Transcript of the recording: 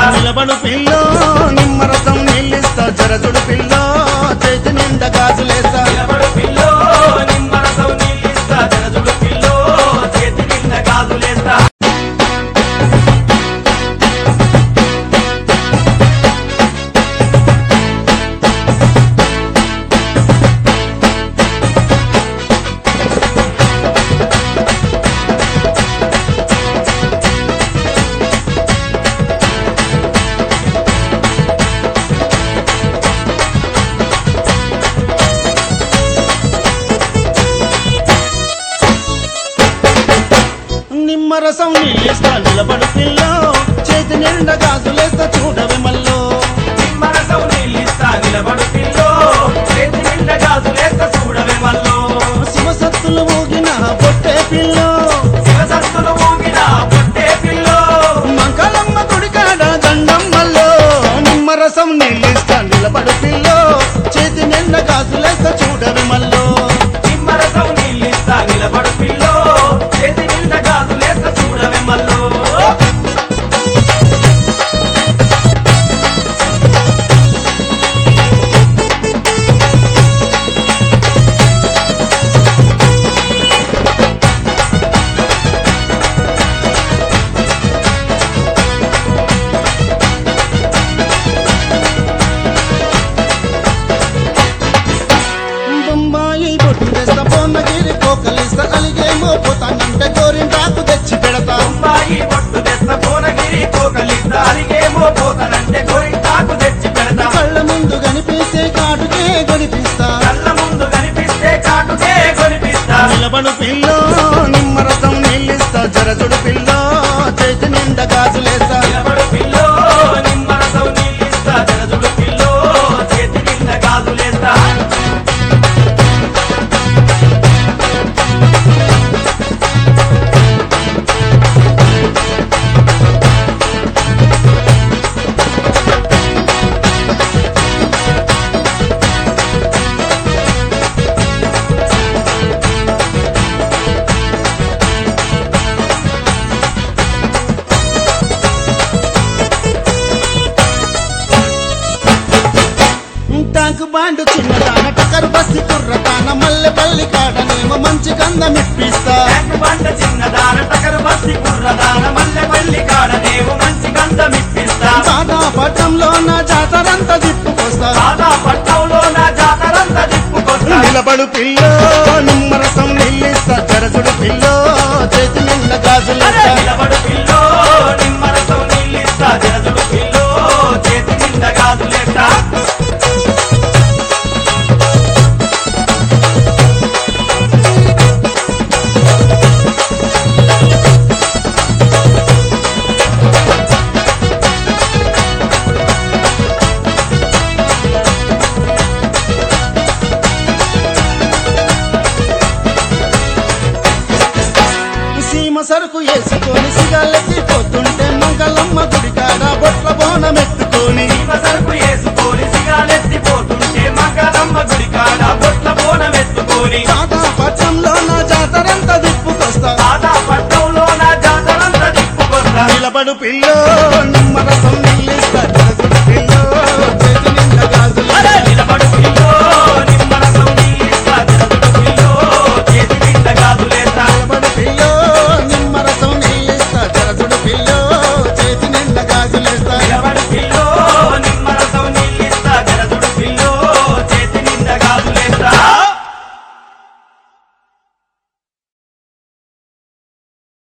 నిలబడు పిల్లో నిమ్మరసం నీళ్ళిస్తా జరజుడు పిల్లో చేతి నిండా గాజులేస్తా నిలబడు పిల్లో నిమ్మరసం నీళ్ళిస్తా జరజుడు పిల్లో చేతి నిండా గాజులేస్తా నిమ్మరసం నీళ్ళిస్తా నిలబడు పిల్లో చేతి నిండా గాజులేస్తా చూడవే మల్లో నిమ్మరసం నీళ్ళిస్తా నిలబడు పిల్లో చేతి నిండా గాజులేస్తా చూడవే మల్లో శివసత్తులు ఊగిన పొట్టే పిల్లో శివసత్తులు ఊగిన పుట్టే పిల్లో మంకలమ్మ గుడికాడ దండం మల్లో నిమ్మరసం నీళ్ళిస్తా నిలబడు పిల్లో చేతి నిండా గాజులేస్తా చూడవే మల్లో నిమ్మరసం నీళ్ళిస్తా నిలబడు పిల్లో చేతి నిండా గాజులేస్తా చూడవే మల్లో బొమ్మాయి బొట్టు తెస్తా బొమ్మగిరి కోకలిస్తా అలిగేమో పోతానంటే గోరింటాకు తెచ్చి పెడతా అమ్మాయి పొట్టు తెస్త భువనగిరి కోకలిస్తా అలిగేమో పోతానంటే గోరింటాకు తెచ్చి పెడతా కళ్ళ ముందు కనిపిస్తే కాటుకే గడిపిస్తా కళ్ళ ముందు కనిపిస్తే కాటుకే కొనిపిస్తా నిలబడు పిల్లో నిమ్మరసం నీళ్ళిస్తా జరజుడు పిల్లో చేతి నిండా గాజులేస్తా నిలబడు పిల్లో నిమ్మరసం నీళ్ళిస్తా జరజుడు పిల్లో చేతి నిండా గాజులేస్తా టాకు బాండు చిన్నదాన టకరు బస్సి కుర్రతాన మల్లె పల్లి కాడనేమో మంచి గంధం ఇప్పిస్తా ట్యాంక్ బండ చిన్నదాన టకరు బస్తి కుర్రదాన మల్లె పల్లి కాడనేమో మంచి గంధం ఇప్పిస్తా సాదా పట్టంలో నా జాతరంతా తిప్పుకొస్తా సాదా పట్టంలో నా జాతరంతా తిప్పుకొస్తా నిలబడు పిల్లో నిమ్మరసం నీళ్ళిస్తా జరజుడు పిల్లో చేతి నిండా అరే గాజులేస్తా నిలబడు పిల్లో నిమ్మరసం నీళ్ళిస్తా జరజుడు పిల్లో చేతి నిండా గాజులేస్తా సీమ సరుకు వేసుకొని